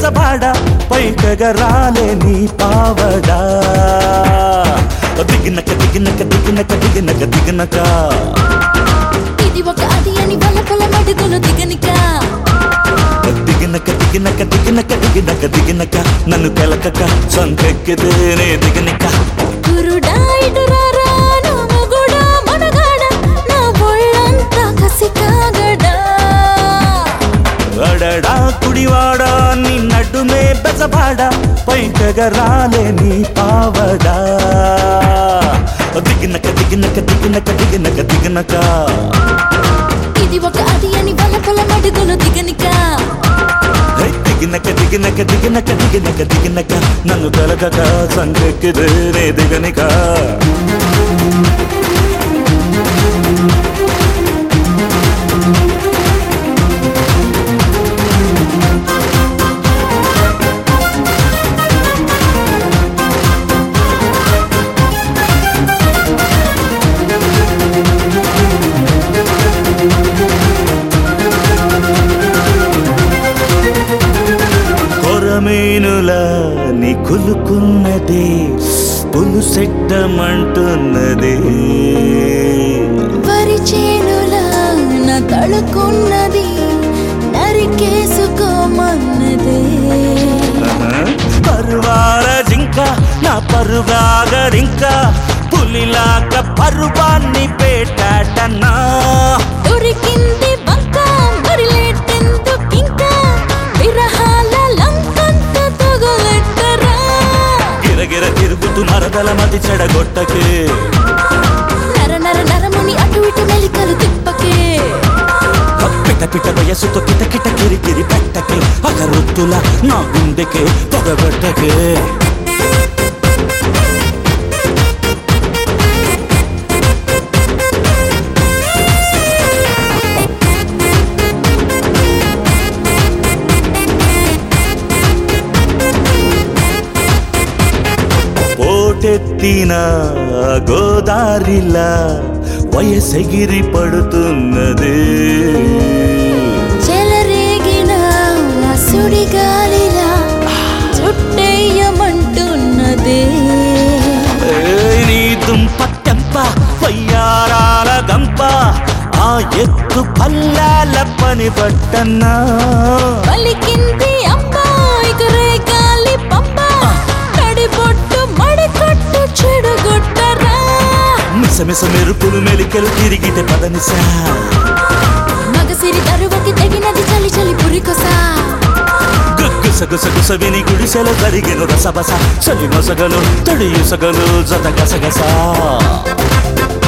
బెజబాడ పైకగరాలే నీ పావడా దిగినక దిగినక దిగినక దిగినక దిగినక ఇది ఒక అది అని వల్ల పొల మడుగులు దిగనిక దిగినక దిగినక దిగినక దిగినక దిగినక నన్ను కెలకక సంకెక్కితేనే దిగినక గురుడా ఇటు రారా నా మొగుడా మనగాడ నా ఒళ్ళంతా కసి కాగడా అడడా కుడివాడా నీ నడుమే బెజబాడ పైకగరాలే నీ పావడా దిగినక దిగినక దిగినక దిగినక దిగినక ఇది ఒక అది అని వల్ల పొల మడుగులు దిగనిక హై, దిగినక దిగినక దిగినక దిగినక దిగినక నన్ను కలకక సంకెక్కితేనే దిగనిక కొరమేనులా నీ కులుకున్నదే పులుసెట్టమంటున్నదే వరి చేనులా నా తడుకున్నది నరికేసుకోమన్నదే పరువాల జింక నా పరుగాగరింక పులిలాక పరువాన్ని పేటాటన్నా దొరికింది బంక మరిలేటెందుకింకా విరహాల లంకంత తగులెట్టరా గిరగిర తిరుగుతూ మరదల మతి చెడగొట్టకే నర నర నరముని అటు ఇటు మెలికలు తిప్పకే పిట పిట వయసుతో కిట కిట కిరికిరి పెట్టకే అగరొత్తుల నా గుండెకే పొగబెట్టకే పోటెత్తిన గోదారిలా వయసెగిరి పడుతున్నదే చెలరేగిన ఆ సుడిగాలిలా చుట్టేయమంటున్నదే ఏయ్ నీ దుంప తెంప వయ్యారాల గంప ఆ ఎత్తు పల్లాల పని పట్టన్నా పలికింది అమ్మాయి గాలి పంప తడిబొట్టు మడికొట్టు చెడుగొట్టరా మిస మిస మెరుపులు మెలికలు తిరిగితే పదనిసా మగసిరి దరువకి తెగినది చలి చలి పురికొసా గుస గుస గుస విని గుడిసెల జరిగిన రసబస చలి మొసగలు తడి ఇసగలు జత గసగస